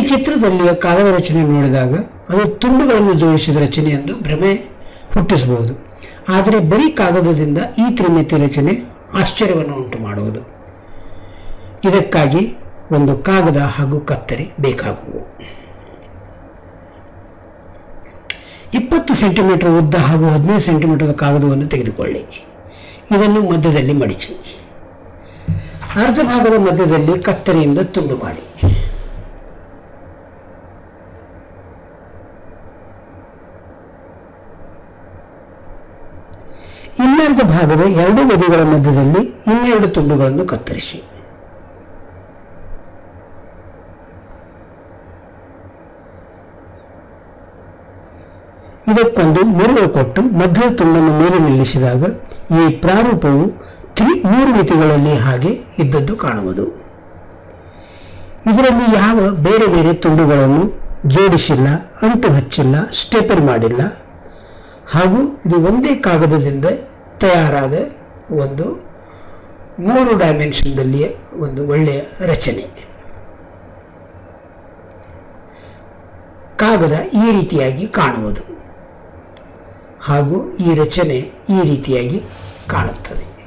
ಚಿತ್ರದಲ್ಲಿಯ ಕಾಗದ ರಚನೆ ನೋಡಿದಾಗ ಅದು ತುಂಡುಗಳನ್ನು ಜೋಡಿಸಿದ ರಚನೆ ಎಂದು ಭ್ರಮೆ ಹುಟ್ಟಿಸಬಹುದು ಆದರೆ ಬರೀ ಕಾಗದದಿಂದ ಈ ತ್ರಿಮಿತಿ ರಚನೆ ಆಶ್ಚರ್ಯವನ್ನು ಉಂಟು ಮಾಡುವುದು ಇದಕ್ಕಾಗಿ ಒಂದು ಕಾಗದ ಹಾಗೂ ಕತ್ತರಿ ಬೇಕಾಗುವು ಇಪ್ಪತ್ತು ಸೆಂಟಿಮೀಟರ್ ಉದ್ದ ಹಾಗೂ ಹದಿನೈದು ಸೆಂಟಿಮೀಟರ್ ಕಾಗದವನ್ನು ತೆಗೆದುಕೊಳ್ಳಿ ಇದನ್ನು ಮಧ್ಯದಲ್ಲಿ ಮಡಿಚಿ ಅರ್ಧ ಭಾಗದ ಮಧ್ಯದಲ್ಲಿ ಕತ್ತರಿಯಿಂದ ತುಂಡು ಮಾಡಿ ಇನ್ನರ್ಧ ಭಾಗದ ಎರಡು ಬದಿಗಳ ಮಧ್ಯದಲ್ಲಿ ಇನ್ನೆರಡು ತುಂಡುಗಳನ್ನು ಕತ್ತರಿಸಿ ಇದಕ್ಕೊಂದು ಮುರುಳು ಕೊಟ್ಟು ಮಧ್ಯದ ತುಂಡನ್ನು ಮೇಲೆ ನಿಲ್ಲಿಸಿದಾಗ ಈ ಪ್ರಾರೂಪವು ತ್ರಿ ಮೂರು ಮಿತಿಗಳಲ್ಲಿ ಹಾಗೆ ಇದ್ದದ್ದು ಕಾಣುವುದು ಇದರಲ್ಲಿ ಯಾವ ಬೇರೆ ಬೇರೆ ತುಂಡುಗಳನ್ನು ಜೋಡಿಸಿಲ್ಲ ಅಂಟು ಹಚ್ಚಿಲ್ಲ ಸ್ಟೇಪಲ್ ಮಾಡಿಲ್ಲ ಹಾಗೂ ಇದು ಒಂದೇ ಕಾಗದದಿಂದ ತಯಾರಾದ ಒಂದು ಮೂರು ಡೈಮೆನ್ಷನ್ದಲ್ಲಿಯ ಒಂದು ಒಳ್ಳೆಯ ರಚನೆ ಕಾಗದ ಈ ರೀತಿಯಾಗಿ ಕಾಣುವುದು ಹಾಗೂ ಈ ರಚನೆ ಈ ರೀತಿಯಾಗಿ ಕಾಣುತ್ತದೆ